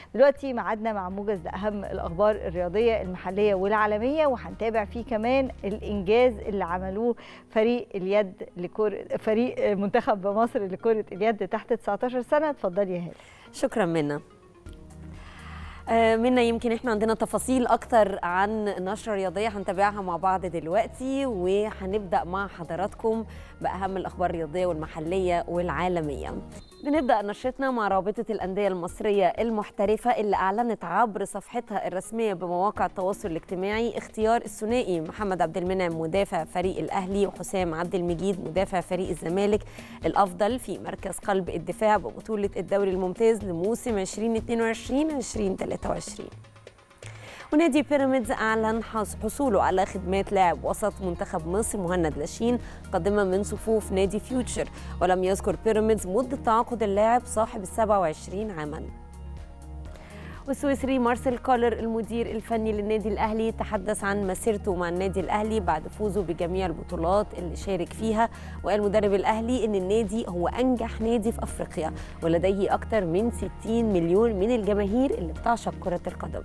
دلوقتي ميعادنا مع موجز لاهم الاخبار الرياضيه المحليه والعالميه وهنتابع فيه كمان الانجاز اللي عملوه فريق اليد لكره فريق منتخب مصر لكره اليد تحت 19 سنه اتفضلي يا هاله شكرا منا آه، منا يمكن احنا عندنا تفاصيل اكتر عن النشره الرياضيه هنتابعها مع بعض دلوقتي وهنبدا مع حضراتكم باهم الاخبار الرياضيه والمحليه والعالميه بنبدا نشرتنا مع رابطه الانديه المصريه المحترفه اللي اعلنت عبر صفحتها الرسميه بمواقع التواصل الاجتماعي اختيار الثنائي محمد عبد المنعم مدافع فريق الاهلي وحسام عبد المجيد مدافع فريق الزمالك الافضل في مركز قلب الدفاع ببطوله الدوري الممتاز لموسم 2022 2023 ونادي بيراميدز اعلن حصوله على خدمات لاعب وسط منتخب مصر مهند لاشين قادما من صفوف نادي فيوتشر ولم يذكر بيراميدز مده تعاقد اللاعب صاحب ال 27 عاما والسويسري مارسيل كولر المدير الفني للنادي الاهلي تحدث عن مسيرته مع النادي الاهلي بعد فوزه بجميع البطولات اللي شارك فيها وقال مدرب الاهلي ان النادي هو انجح نادي في افريقيا ولديه اكثر من 60 مليون من الجماهير اللي بتعشق كره القدم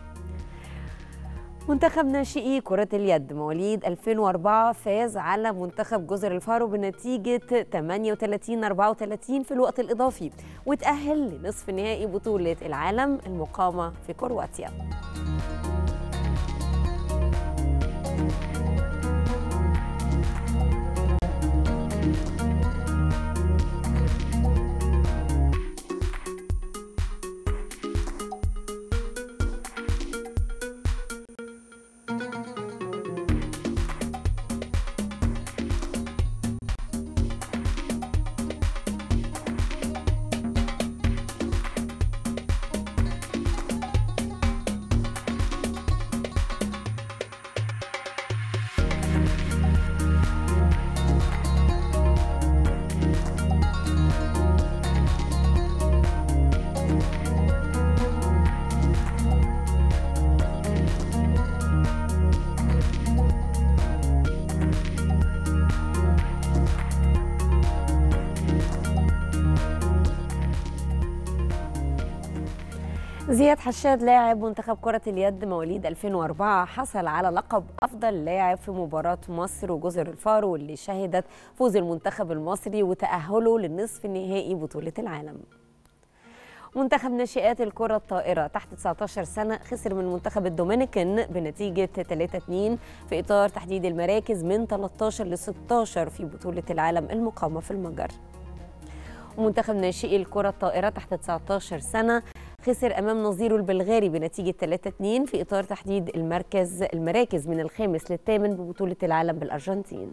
منتخب ناشئي كرة اليد مواليد 2004 فاز على منتخب جزر الفارو بنتيجة 38 34 في الوقت الإضافي وتأهل لنصف نهائي بطولة العالم المقامة في كرواتيا. زياد حشاد لاعب منتخب كرة اليد مواليد 2004 حصل على لقب أفضل لاعب في مباراة مصر وجزر الفارو اللي شهدت فوز المنتخب المصري وتأهله للنصف النهائي بطولة العالم منتخب ناشئات الكرة الطائرة تحت 19 سنة خسر من منتخب الدومينيكان بنتيجة 3-2 في إطار تحديد المراكز من 13 ل 16 في بطولة العالم المقامة في المجر ومنتخب ناشئي الكرة الطائرة تحت 19 سنة خسر امام نظيره البلغاري بنتيجه 3-2 في اطار تحديد المركز المراكز من الخامس للثامن ببطوله العالم بالارجنتين.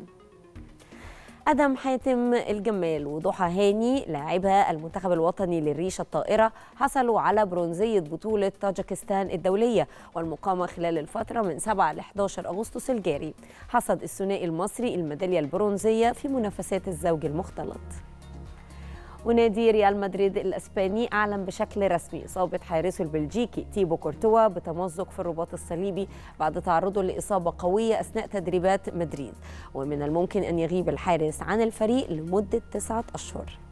ادم حاتم الجمال وضحى هاني لاعبها المنتخب الوطني للريشه الطائره حصلوا على برونزيه بطوله طاجكستان الدوليه والمقامه خلال الفتره من 7 ل 11 اغسطس الجاري. حصد الثنائي المصري الميداليه البرونزيه في منافسات الزوج المختلط. ونادي ريال مدريد الاسباني اعلن بشكل رسمي اصابه حارسه البلجيكي تيبو كورتوا بتمزق في الرباط الصليبي بعد تعرضه لاصابه قويه اثناء تدريبات مدريد ومن الممكن ان يغيب الحارس عن الفريق لمده تسعه اشهر